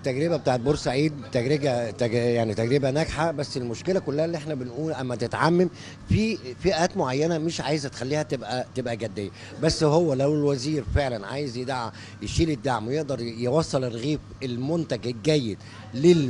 التجربه بتاعت بورسعيد تجربه تج... يعني تجربه ناجحه بس المشكله كلها اللي احنا بنقول اما تتعمم في فئات معينه مش عايزه تخليها تبقى تبقى جديه بس هو لو الوزير فعلا عايز يدعم يشيل الدعم ويقدر يوصل الرغيف المنتج الجيد لل...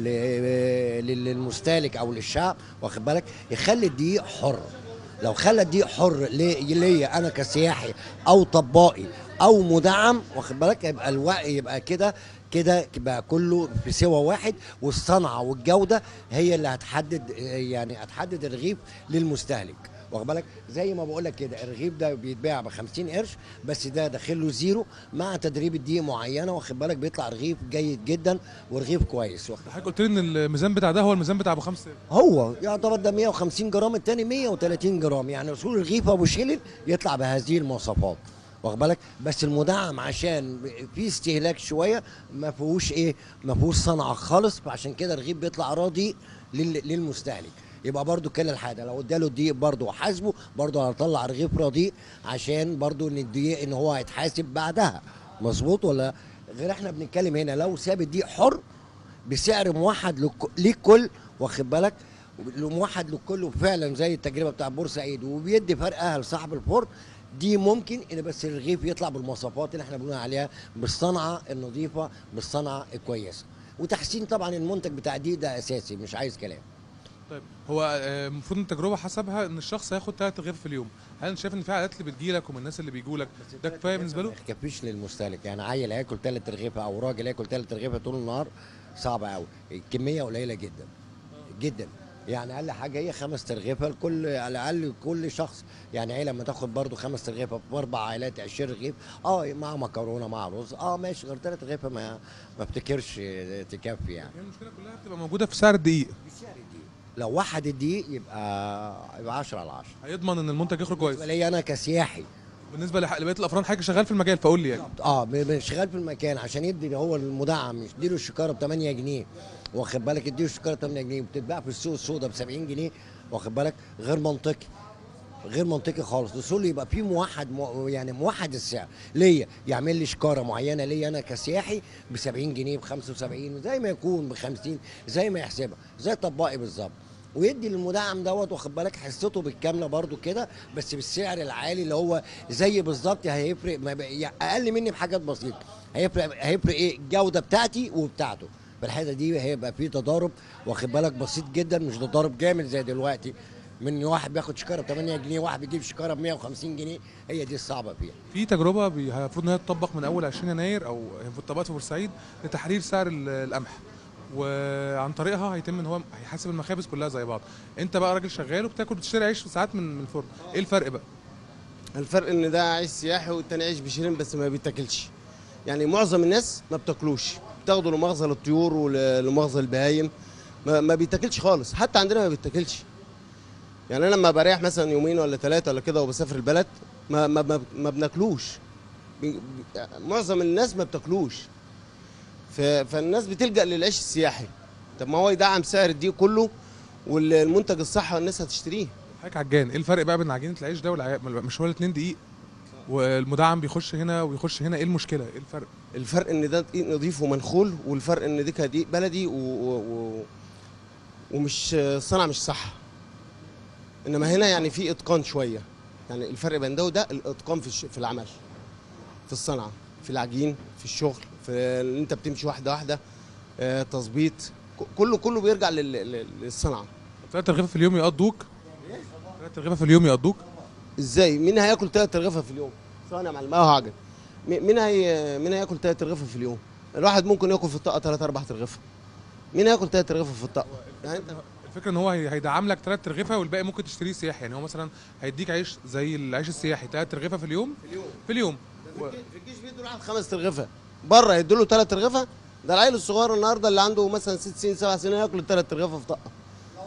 للمستهلك او للشعب واخد بالك يخلي الدقيق حر لو خلى الدقيق حر لي- ليا انا كسياحي او طبائي او مدعم واخد بالك يبقى الوعي يبقى كده كده يبقى كله في سوى واحد والصنعه والجوده هي اللي هتحدد يعني هتحدد الرغيف للمستهلك واخد بالك زي ما بقول لك كده الرغيف ده بيتباع ب 50 قرش بس ده داخل له زيرو مع تدريب الدقيق معينه واخد بالك بيطلع رغيف جيد جدا ورغيف كويس واخد حضرتك قلت لي ان الميزان بتاع ده هو الميزان بتاع ابو خمسة هو يعتبر ده 150 جرام التاني 130 جرام يعني اصول الرغيف ابو شيلن يطلع بهذه المواصفات واخد بالك بس المدعم عشان في استهلاك شويه ما فيهوش ايه ما فيهوش صنعه خالص فعشان كده الرغيف بيطلع راضي لل- للمستهلك يبقى برضو كل الحاجه لو اداله الدقيق برضو وحاسبه برضو هيطلع رغيف رديء عشان برضو ان الدقيق ان هو هيتحاسب بعدها مظبوط ولا غير احنا بنتكلم هنا لو ساب الدقيق حر بسعر موحد للك- للكل واخد بالك موحد للكل وفعلا زي التجربه بتاع بورسعيد وبيدي فرقها لصاحب الفرن دي ممكن ان بس الرغيف يطلع بالمواصفات اللي احنا بنقول عليها بالصنعه النظيفه بالصنعه الكويسه وتحسين طبعا المنتج بتاع دي ده اساسي مش عايز كلام طيب هو آه، المفروض ان التجربه حسبها ان الشخص هياخد ثلاث رغيف في اليوم هل انت شايف ان في عائلات اللي بتجيلك ومن الناس اللي بيجوا لك ده كفايه بالنسبه له ما يكفيش للمستهلك يعني عيل هياكل ثلاث رغيفه او راجل ياكل ثلاث رغيفه طول النهار صعب قوي الكميه قليله جدا جدا يعني اقل حاجه هي خمس ترغيفه لكل على الاقل كل شخص يعني عيله لما تاخد برضو خمس ترغيفه في اربع عائلات 20 رغيف اه مع مكرونه مع رز اه ماشي غير ثلاث رغيفه ما ما افتكرش تكفي يعني هي المشكله كلها بتبقى موجوده في سعر الدقيق لو وحد الدقيق يبقى يبقى 10 على 10 هيضمن ان المنتج يخرج كويس بالنسبه لي انا كسياحي بالنسبه لح- لبقيه الافراد حضرتك شغال في المجال فقول لي يعني اه ب- ب- شغال في المكان عشان يدي هو المدعم يديله الشكاره ب 8 جنيه واخد بالك يديله الشكاره ب 8 جنيه وبتتباع في السوق السوداء ب 70 جنيه واخد بالك غير منطقي غير منطقي خالص الاصول يبقى في موحد مو يعني موحد السعر ليا يعمل لي شكاره معينه ليا انا كسياحي ب 70 جنيه ب 75 زي ما يكون ب 50 زي ما يحسبها زي طباقي بالظبط ويدي للمدعم دوت واخد بالك حصته بالكامله برضو كده بس بالسعر العالي اللي هو زي بالظبط هيفرق ما بقى- يعني اقل مني بحاجات بسيطه هيفرق هيفرق ايه الجوده بتاعتي وبتاعته في الحته دي هيبقى في تضارب واخد بالك بسيط جدا مش تضارب جامد زي دلوقتي من واحد بياخد شكاره ب 8 جنيه واحد بيجيب شكاره ب 150 جنيه هي دي الصعبه فيها في تجربه بي- المفروض ان هي تطبق من اول 20 يناير او في الطبقات في بورسعيد لتحرير سعر ال- القمح وعن طريقها هيتم ان هو هيحاسب المخابز كلها زي بعض انت بقى راجل شغال وبتاكل بتشتري عيش ساعات من من الفرن ايه الفرق بقى الفرق ان ده عيش سياحي والتاني عيش بشيرين بس ما بيتاكلش يعني معظم الناس ما بتاكلوش بتاخده لمؤاخذه للطيور ولمؤاخذه للبهايم ما, ما بيتاكلش خالص حتى عندنا ما بيتاكلش يعني انا لما بريح مثلا يومين ولا ثلاثه ولا كده وبسافر البلد ما ما ما, ما بناكلوش بي- بي- معظم الناس ما بتاكلوش ف- فالناس بتلجا للعيش السياحي طب ما هو يدعم سعر الدقيق كله والمنتج الصحي والناس هتشتريه حضرتك عجان ايه الفرق بقى بين عجينه العيش ده والع... مش هو الاتنين دقيق والمدعم بيخش هنا ويخش هنا ايه المشكله ايه الفرق الفرق ان ده دقيق نظيف ومنخول والفرق ان دي كان دقيق بلدي و... و... و... ومش صنع مش صح انما هنا يعني في اتقان شويه يعني الفرق بين ده وده الاتقان في الش... في العمل في الصنعه في العجين في الشغل في ان انت بتمشي واحده واحده آه، تظبيط ك- كله كله بيرجع لل... لل- للصنعه ثلاث رغيف في اليوم يقضوك ثلاث رغيف في اليوم يقضوك ازاي مين هياكل ثلاث رغيفه في اليوم ثواني يا معلم اهو حاجه مين مين هي مين هياكل ثلاث رغيفه في اليوم الواحد ممكن ياكل في الطاقه ثلاث اربع رغيفه مين هياكل ثلاث رغيفه في الطاقه يعني انت الفكره ان هو هي- هيدعم لك ثلاث رغيفه والباقي ممكن تشتريه سياحي يعني هو مثلا هيديك عيش زي العيش السياحي ثلاث رغيفه في اليوم في اليوم في اليوم و... في الجيش بيدوا الواحد خمس رغيفه بره يدوا له ثلاث رغيفه ده العيل الصغير النهارده اللي عنده مثلا ست سنين سبع سنين ياكل الثلاث رغيفه في طاقه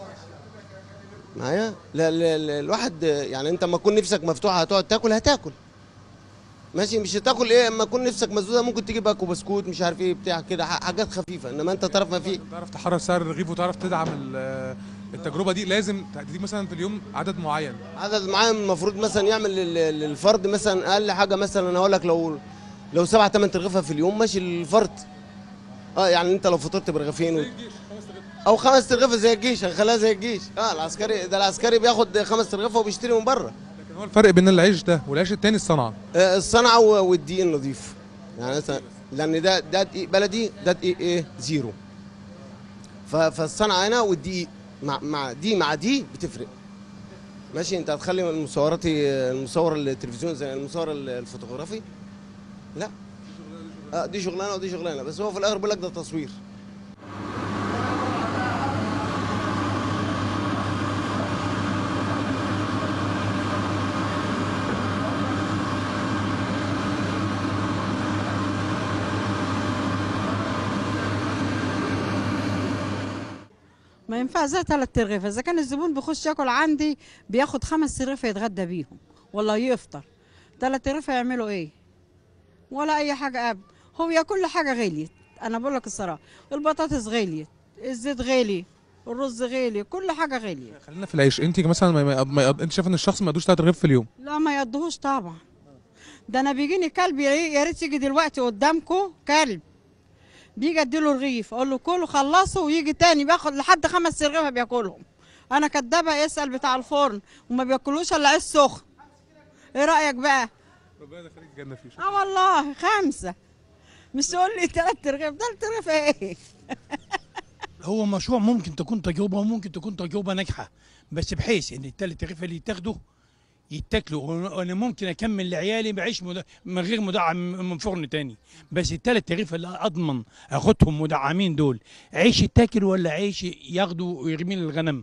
معايا لا لا لا الواحد يعني انت لما تكون نفسك مفتوحه هتقعد تاكل هتاكل ماشي مش هتاكل ايه اما تكون نفسك مسدوده ممكن تجيب باكو بسكوت مش عارف ايه بتاع كده ح- حاجات خفيفه انما انت تعرف ما في تعرف تحرر سعر الرغيف وتعرف تدعم ال- التجربه دي لازم تديك مثلا في اليوم عدد معين عدد معين المفروض مثلا يعمل لل- للفرد مثلا اقل حاجه مثلا انا اقول لك لو لو سبعة ثمان رغيفه في اليوم ماشي للفرد اه يعني انت لو فطرت برغيفين و... او خمس ترغيفه زي الجيش هنخليها زي الجيش اه العسكري ده العسكري بياخد خمس ترغيفه وبيشتري من بره لكن هو الفرق بين العيش ده والعيش التاني الصنعه آه، الصنعه و- والدقيق النظيف يعني مثلا لان ده ده دقيق بلدي ده دقيق ايه زيرو ف- فالصنعه هنا والدقيق مع مع دي مع دي بتفرق ماشي انت هتخلي المصوراتي المصور التلفزيون زي المصور الفوتوغرافي لا اه دي شغلانه ودي شغلانه بس هو في الاخر بيقول لك ده تصوير ما ينفع زي ثلاث ترغيفة إذا كان الزبون بيخش ياكل عندي بياخد خمس ترغيفة يتغدى بيهم ولا يفطر ثلاث ترغيفة يعملوا إيه؟ ولا أي حاجة أب هو كل حاجة غليت أنا بقول لك الصراحة البطاطس غليت الزيت غالي الرز غالي كل حاجة غالية خلينا في العيش انت مثلا ما ما ما انت شايف ان الشخص ما يقدوش ثلاث رغيف في اليوم لا ما يقضوهوش طبعا ده أنا بيجيني كلب يا يا ريت يجي دلوقتي قدامكم كلب بيجي اديله رغيف اقول له كله خلصه ويجي تاني بياخد لحد خمس رغيفه بياكلهم انا كدابه اسال بتاع الفرن وما بياكلوش الا عيش سخن ايه رايك بقى ربنا يخليك الجنه فيه اه والله خمسه مش تقول لي ثلاث رغيف ده رغيف ايه هو مشروع ممكن تكون تجربة وممكن تكون تجربة ناجحة بس بحيث ان التلات رغيف اللي يتاخدوا يتاكلوا وانا ممكن اكمل لعيالي بعيش مد... من غير مدعم من فرن تاني بس التلات رغيف اللي اضمن اخدهم مدعمين دول عيش يتاكل ولا عيش ياخدوا ويرميه للغنم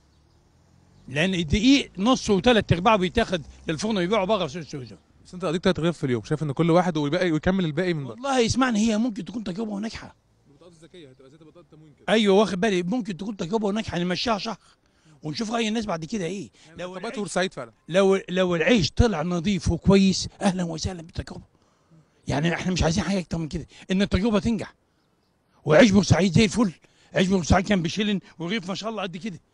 لان الدقيق نصه وثلاث ارباعه بيتاخد للفرن ويبيعوا بره في سوق السوق بس انت قضيت ثلاث رغيف في اليوم شايف ان كل واحد ويبقى ويكمل الباقي من بره والله اسمعني هي ممكن تكون تجربه ناجحه البطاقه الذكيه هتبقى زي بطاقه التموين كده ايوه واخد بالي ممكن تكون تجربه ناجحه نمشيها شهر ونشوف راي الناس بعد كده ايه لو طبقات العيش, بورسعيد فعلا لو لو العيش طلع نظيف وكويس اهلا وسهلا بالتجربه يعني احنا مش عايزين حاجه اكتر من كده ان التجربه تنجح وعيش بورسعيد زي الفل عيش بورسعيد كان بشيلن ورغيف ما شاء الله قد كده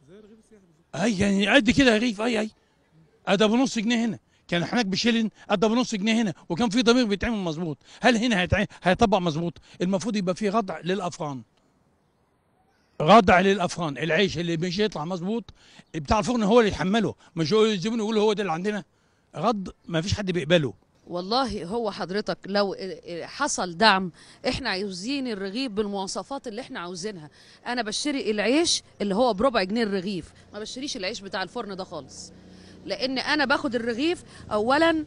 اي يعني قد كده رغيف اي اي ادى بنص جنيه هنا كان هناك بشيلن ادى بنص جنيه هنا وكان في ضمير بيتعمل مظبوط هل هنا هيتعمل هيطبق مظبوط المفروض يبقى في غضع للافران غضع للافران العيش اللي مش يطلع مظبوط بتاع الفرن هو اللي يحمله مش هو الزبون يقول هو ده اللي عندنا غض ما فيش حد بيقبله والله هو حضرتك لو حصل دعم احنا عاوزين الرغيف بالمواصفات اللي احنا عاوزينها انا بشتري العيش اللي هو بربع جنيه الرغيف ما بشتريش العيش بتاع الفرن ده خالص لان انا باخد الرغيف اولا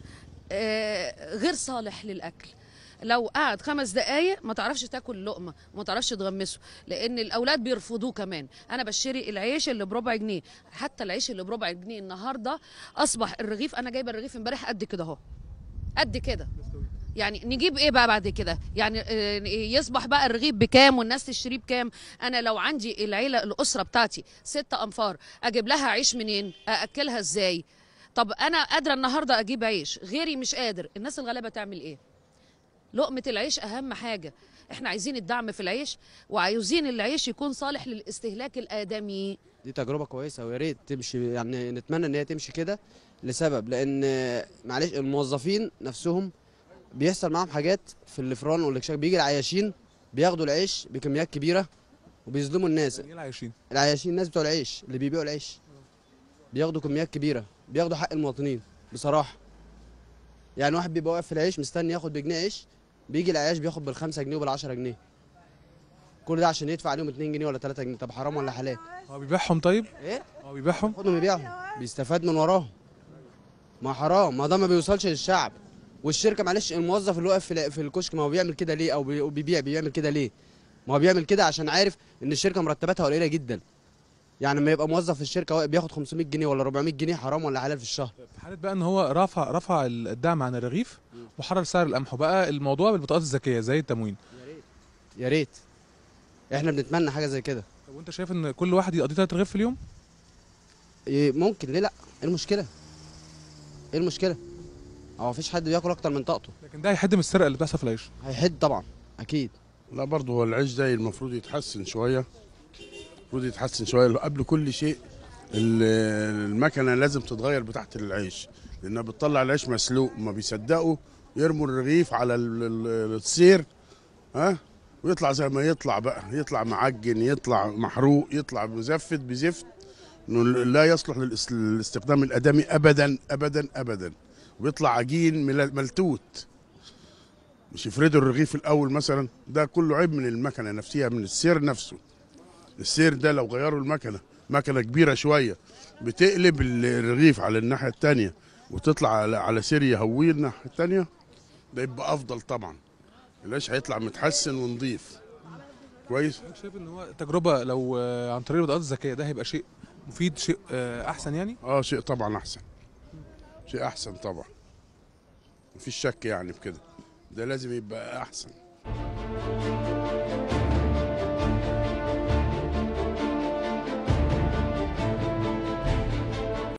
آه، غير صالح للاكل لو قعد خمس دقايق ما تعرفش تاكل لقمه وما تعرفش تغمسه لان الاولاد بيرفضوه كمان انا بشتري العيش اللي بربع جنيه حتى العيش اللي بربع جنيه النهارده اصبح الرغيف انا جايبه الرغيف امبارح قد كده اهو قد كده يعني نجيب ايه بقى بعد كده يعني آه، يصبح بقى الرغيف بكام والناس تشتريه بكام انا لو عندي العيله الاسره بتاعتي ستة انفار اجيب لها عيش منين ااكلها ازاي طب انا قادره النهارده اجيب عيش غيري مش قادر الناس الغلابه تعمل ايه لقمه العيش اهم حاجه احنا عايزين الدعم في العيش وعايزين العيش يكون صالح للاستهلاك الادمي دي تجربه كويسه ويا ريت تمشي يعني نتمنى ان هي تمشي كده لسبب لان معلش الموظفين نفسهم بيحصل معاهم حاجات في الفران والاكشاك بيجي العياشين بياخدوا العيش بكميات كبيره وبيظلموا الناس يعني ايه العايشين العياشين الناس بتوع العيش اللي بيبيعوا العيش بياخدوا كميات كبيره بياخدوا حق المواطنين بصراحه يعني واحد بيبقى واقف في العيش مستني ياخد بجنيه عيش بيجي العياش بياخد بالخمسة جنيه وبالعشرة جنيه كل ده عشان يدفع عليهم 2 جنيه ولا 3 جنيه طب حرام ولا حلال هو بيبيعهم طيب ايه هو بيبيعهم خدهم يبيعهم بيستفاد من وراهم ما حرام ما ده ما بيوصلش للشعب والشركه معلش الموظف اللي واقف في ال- في الكشك ما هو بيعمل كده ليه او بي- بيبيع بيعمل كده ليه ما هو بيعمل كده عشان عارف ان الشركه مرتباتها قليله جدا يعني لما يبقى موظف في الشركه واقف بياخد 500 جنيه ولا 400 جنيه حرام ولا حلال في الشهر في حاله بقى ان هو رفع رفع الدعم عن الرغيف وحرر سعر القمح وبقى الموضوع بالبطاقات الذكيه زي التموين يا ريت احنا بنتمنى حاجه زي كده طب وانت شايف ان كل واحد يقضي ثلاث رغيف في اليوم إيه، ممكن ليه لا ايه المشكله ايه المشكله هو مفيش حد بياكل اكتر من طاقته لكن ده هيحد من السرقه اللي بتحصل في العيش هيحد طبعا اكيد لا برضه هو العيش ده المفروض يتحسن شويه المفروض يتحسن شويه قبل كل شيء ال- المكنه لازم تتغير بتاعت العيش لانها بتطلع العيش مسلوق ما بيصدقوا يرموا الرغيف على ال- ال- السير ها ويطلع زي ما يطلع بقى يطلع معجن يطلع محروق يطلع مزفت بزفت انه لا يصلح للاس- للاستخدام الادمي ابدا ابدا ابدا ويطلع عجين مل- ملتوت مش يفردوا الرغيف الاول مثلا ده كله عيب من المكنه نفسها من السير نفسه السير ده لو غيروا المكنه مكنه كبيره شويه بتقلب الرغيف على الناحيه التانية وتطلع على على سير يهويه الناحيه التانية ده يبقى افضل طبعا العيش هيطلع متحسن ونضيف كويس حضرتك شايف ان هو تجربه لو آه، عن طريق البطاقات الذكيه ده هيبقى شيء مفيد شيء آه، احسن يعني اه شيء طبعا احسن شيء احسن طبعا مفيش شك يعني بكده ده لازم يبقى احسن